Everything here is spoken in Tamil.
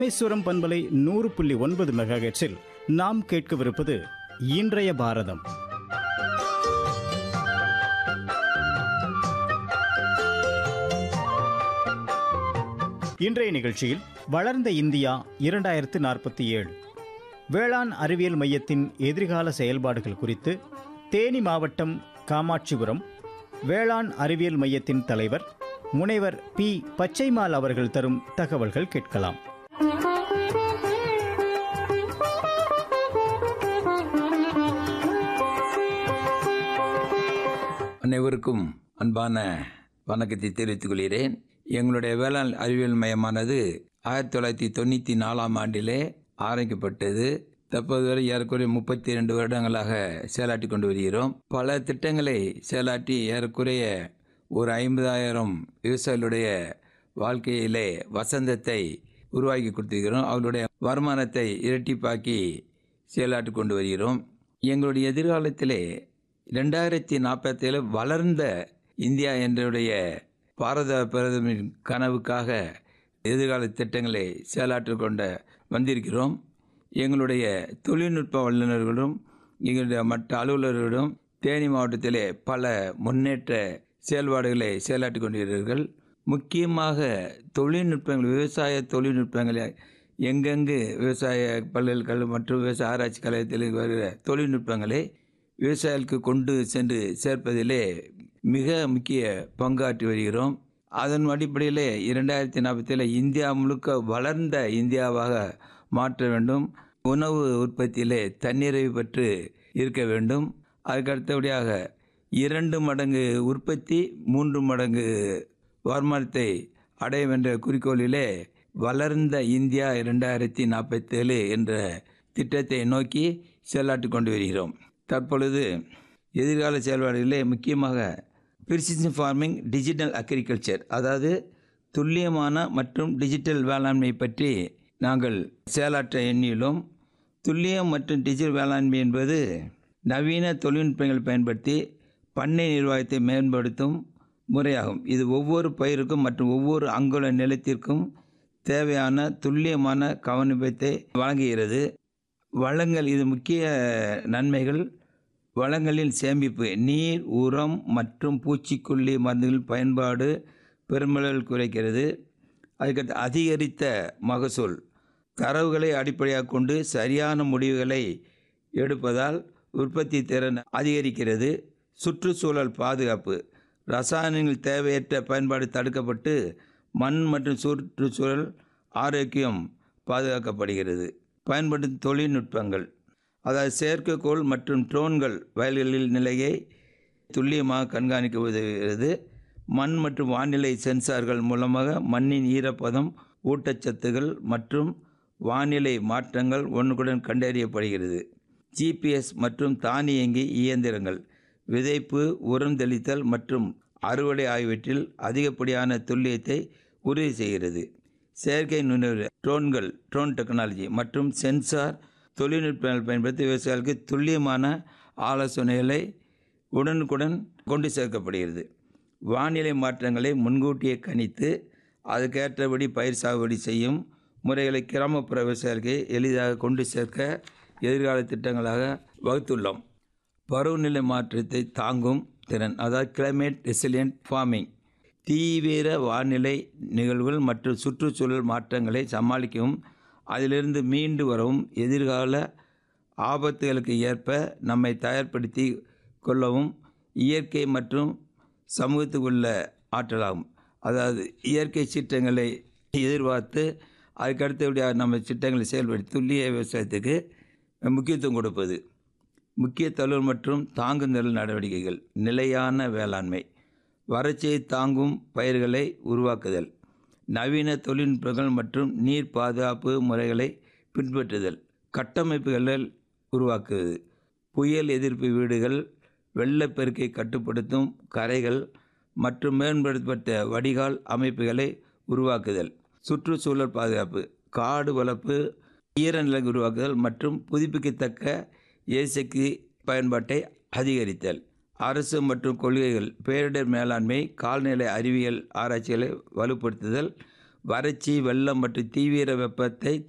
ராமேஸ்வரம் பண்பலை நூறு புள்ளி ஒன்பது மெகாஹெட்ஸில் நாம் கேட்கவிருப்பது இன்றைய பாரதம் இன்றைய நிகழ்ச்சியில் வளர்ந்த இந்தியா இரண்டாயிரத்து நாற்பத்தி ஏழு வேளாண் அறிவியல் மையத்தின் எதிர்கால செயல்பாடுகள் குறித்து தேனி மாவட்டம் காமாட்சிபுரம் வேளாண் அறிவியல் மையத்தின் தலைவர் முனைவர் பி பச்சைமால் அவர்கள் தரும் தகவல்கள் கேட்கலாம் அனைவருக்கும் அன்பான வணக்கத்தை தெரிவித்துக் கொள்கிறேன் எங்களுடைய வேளாண் அறிவியல் மையமானது ஆயிரத்தி தொள்ளாயிரத்தி தொண்ணூற்றி நாலாம் ஆண்டிலே ஆரம்பிக்கப்பட்டது தற்போது வரை ஏறக்குறைய முப்பத்தி ரெண்டு வருடங்களாக செயலாற்றி கொண்டு வருகிறோம் பல திட்டங்களை செயலாற்றி ஏறக்குறைய ஒரு ஐம்பதாயிரம் விவசாயிகளுடைய வாழ்க்கையிலே வசந்தத்தை உருவாக்கி கொடுத்திருக்கிறோம் அவர்களுடைய வருமானத்தை இரட்டிப்பாக்கி செயலாற்றி கொண்டு வருகிறோம் எங்களுடைய எதிர்காலத்திலே ரெண்டாயிரத்தி நாற்பத்தேழு வளர்ந்த இந்தியா என்றுடைய பாரத பிரதமரின் கனவுக்காக எதிர்கால திட்டங்களை செயலாற்றி கொண்ட வந்திருக்கிறோம் எங்களுடைய தொழில்நுட்ப வல்லுநர்களும் எங்களுடைய மற்ற அலுவலர்களும் தேனி மாவட்டத்திலே பல முன்னேற்ற செயல்பாடுகளை செயலாற்றி கொண்டிருக்கிறார்கள் முக்கியமாக தொழில்நுட்பங்கள் விவசாய தொழில்நுட்பங்களை எங்கெங்கு விவசாய பல்கலைக்கழகம் மற்றும் விவசாய ஆராய்ச்சி கழகத்தில் வருகிற தொழில்நுட்பங்களை விவசாயிகளுக்கு கொண்டு சென்று சேர்ப்பதிலே மிக முக்கிய பங்காற்றி வருகிறோம் அதன் அடிப்படையில் இரண்டாயிரத்தி நாற்பத்தில் இந்தியா முழுக்க வளர்ந்த இந்தியாவாக மாற்ற வேண்டும் உணவு உற்பத்தியிலே தன்னிறைவு பெற்று இருக்க வேண்டும் அதுக்கு அடுத்தபடியாக இரண்டு மடங்கு உற்பத்தி மூன்று மடங்கு வருமானத்தை அடையும் என்ற குறிக்கோளிலே வளர்ந்த இந்தியா இரண்டாயிரத்தி நாற்பத்தேழு என்ற திட்டத்தை நோக்கி செயலாற்றி கொண்டு வருகிறோம் தற்பொழுது எதிர்கால செயல்பாடுகளிலே முக்கியமாக பிரிசிஷன் ஃபார்மிங் டிஜிட்டல் அக்ரிகல்ச்சர் அதாவது துல்லியமான மற்றும் டிஜிட்டல் வேளாண்மை பற்றி நாங்கள் செயலாற்ற எண்ணியுள்ளோம் துல்லியம் மற்றும் டிஜிட்டல் வேளாண்மை என்பது நவீன தொழில்நுட்பங்களை பயன்படுத்தி பண்ணை நிர்வாகத்தை மேம்படுத்தும் முறையாகும் இது ஒவ்வொரு பயிருக்கும் மற்றும் ஒவ்வொரு அங்குல நிலத்திற்கும் தேவையான துல்லியமான கவனிப்பத்தை வழங்குகிறது வளங்கள் இது முக்கிய நன்மைகள் வளங்களின் சேமிப்பு நீர் உரம் மற்றும் பூச்சிக்கொல்லி மருந்துகள் பயன்பாடு பெருமளவில் குறைக்கிறது அதுக்கடுத்து அதிகரித்த மகசூல் தரவுகளை அடிப்படையாக கொண்டு சரியான முடிவுகளை எடுப்பதால் உற்பத்தி திறன் அதிகரிக்கிறது சுற்றுச்சூழல் பாதுகாப்பு ரசாயனங்கள் தேவையற்ற பயன்பாடு தடுக்கப்பட்டு மண் மற்றும் சுற்றுச்சூழல் ஆரோக்கியம் பாதுகாக்கப்படுகிறது பயன்படுத்தும் தொழில்நுட்பங்கள் அதாவது செயற்கைக்கோள் மற்றும் ட்ரோன்கள் வயல்களில் நிலையை துல்லியமாக கண்காணிக்க உதவுகிறது மண் மற்றும் வானிலை சென்சார்கள் மூலமாக மண்ணின் ஈரப்பதம் ஊட்டச்சத்துகள் மற்றும் வானிலை மாற்றங்கள் ஒன்றுக்குடன் கண்டறியப்படுகிறது ஜிபிஎஸ் மற்றும் தானியங்கி இயந்திரங்கள் விதைப்பு உரம் தெளித்தல் மற்றும் அறுவடை ஆகியவற்றில் அதிகப்படியான துல்லியத்தை உறுதி செய்கிறது செயற்கை நுண்ணறிவு ட்ரோன்கள் ட்ரோன் டெக்னாலஜி மற்றும் சென்சார் தொழில்நுட்பங்கள் பயன்படுத்தி விவசாயிகளுக்கு துல்லியமான ஆலோசனைகளை உடனுக்குடன் கொண்டு சேர்க்கப்படுகிறது வானிலை மாற்றங்களை முன்கூட்டியே கணித்து அதுக்கேற்றபடி பயிர் சாகுபடி செய்யும் முறைகளை கிராமப்புற விவசாயிகளுக்கு எளிதாக கொண்டு சேர்க்க எதிர்கால திட்டங்களாக வகுத்துள்ளோம் பருவநிலை மாற்றத்தை தாங்கும் திறன் அதாவது கிளைமேட் ரெசிலியன்ட் ஃபார்மிங் தீவிர வானிலை நிகழ்வுகள் மற்றும் சுற்றுச்சூழல் மாற்றங்களை சமாளிக்கவும் அதிலிருந்து மீண்டு வரவும் எதிர்கால ஆபத்துகளுக்கு ஏற்ப நம்மை தயார்படுத்தி கொள்ளவும் இயற்கை மற்றும் சமூகத்துக்கு உள்ள ஆற்றலாகும் அதாவது இயற்கை சீற்றங்களை எதிர்பார்த்து அதுக்கு அடுத்தபடியாக நம்ம திட்டங்களை செயல்படுத்தி துல்லிய விவசாயத்துக்கு முக்கியத்துவம் கொடுப்பது முக்கிய தழுவல் மற்றும் தாங்குதல் நடவடிக்கைகள் நிலையான வேளாண்மை வறட்சியை தாங்கும் பயிர்களை உருவாக்குதல் நவீன தொழில்நுட்பங்கள் மற்றும் நீர் பாதுகாப்பு முறைகளை பின்பற்றுதல் கட்டமைப்புகளில் உருவாக்குவது புயல் எதிர்ப்பு வீடுகள் வெள்ளப்பெருக்கை கட்டுப்படுத்தும் கரைகள் மற்றும் மேம்படுத்தப்பட்ட வடிகால் அமைப்புகளை உருவாக்குதல் சுற்றுச்சூழல் பாதுகாப்பு காடு வளர்ப்பு ஈரநிலை உருவாக்குதல் மற்றும் புதுப்பிக்கத்தக்க எரிசக்தி பயன்பாட்டை அதிகரித்தல் அரசு மற்றும் கொள்கைகள் பேரிடர் மேலாண்மை கால்நிலை அறிவியல் ஆராய்ச்சிகளை வலுப்படுத்துதல் வறட்சி வெள்ளம் மற்றும் தீவிர வெப்பத்தை